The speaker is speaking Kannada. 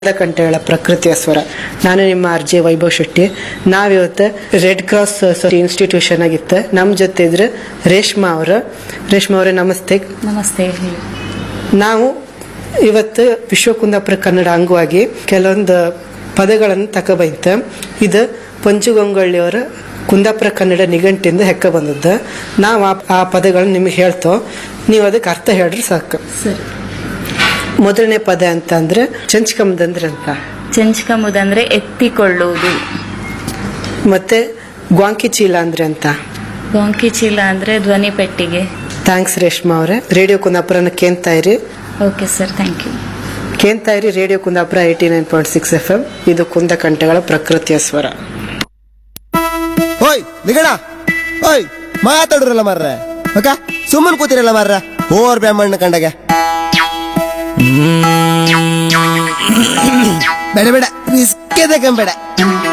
ಕಂಠಗಳ ಪ್ರಕೃತಿಯ ಸ್ವರ ನಾನು ನಿಮ್ಮ ಆರ್ ಜೆ ವೈಭವ್ ಶೆಟ್ಟಿ ನಾವಿವತ್ತು ರೆಡ್ ಕ್ರಾಸ್ ಇನ್ಸ್ಟಿಟ್ಯೂಷನ್ ಆಗಿತ್ತು ನಮ್ಮ ಜೊತೆ ಇದ್ರೆ ರೇಷ್ಮಾ ಅವ್ರ ರೇಷ್ಮಾ ಅವರೇ ನಮಸ್ತೆ ನಮಸ್ತೆ ಹೇಳಿ ನಾವು ಇವತ್ತು ವಿಶ್ವಕುಂದಾಪುರ ಕನ್ನಡ ಅಂಗವಾಗಿ ಕೆಲವೊಂದು ಪದಗಳನ್ನು ತಕೊಬೈತ ಇದು ಪಂಚುಗಂಗೊಳ್ಳಿಯವರ ಕುಂದಾಪುರ ಕನ್ನಡ ನಿಘಂಟಿಂದ ಹೆಕ್ಕ ಬಂದದ್ದು ನಾವು ಆ- ಆ ಪದಗಳನ್ನ ನಿಮಗೆ ಹೇಳ್ತೋ ನೀವು ಅದಕ್ಕೆ ಅರ್ಥ ಹೇಳ್ರಿ ಸಾಕು ಸರಿ ಮೊದಲನೇ ಪದ ಅಂತ ಅಂದ್ರೆ ಚಂಚ್ಕಂಬದಂದ್ರೆ ಅಂತ ಚೆಂಚ್ಕಂಬುದಂದ್ರೆ ಎತ್ತಿಕೊಳ್ಳುವುದು ಮತ್ತೆ ಗ್ವಾಂಕಿ ಚೀಲ ಅಂದ್ರೆ ಅಂತ ಗೊಂಕಿ ಚೀಲ ಅಂದ್ರೆ ಧ್ವನಿ ಪೆಟ್ಟಿಗೆ ಥ್ಯಾಂಕ್ಸ್ ರೇಷ್ಮಾ ಅವರೇ ರೇಡಿಯೋ ಕುಂದಾಪುರನ ಕೇಳ್ತಾ ಇರಿ ಓಕೆ ಸರ್ ಥ್ಯಾಂಕ್ ಯು ಕೇಳ್ತಾ ಇರಿ radio Kundapura eighty nine point six F M ಇದು ಕುಂದ ಕಂಠಗಳ ಪ್ರಕೃತಿಯ ಸ್ವರ ಓಯ್ ನಿಗಣ ಓಯ್ ಮಾತಾಡ್ರಲ್ಲ ಮಾರ್ರೆ ಅಕ್ಕ ಸುಮ್ಮನ್ ಕೂತಿರಲ್ಲ ಮಾರ್ರ ಓರ್ ಬ್ಯಾಮಣ್ಣ ಕಂಡಗೆ ಬೇಡ ಬೇಡ ಬಿಸ್ಕೆದೆ ಬೇಡ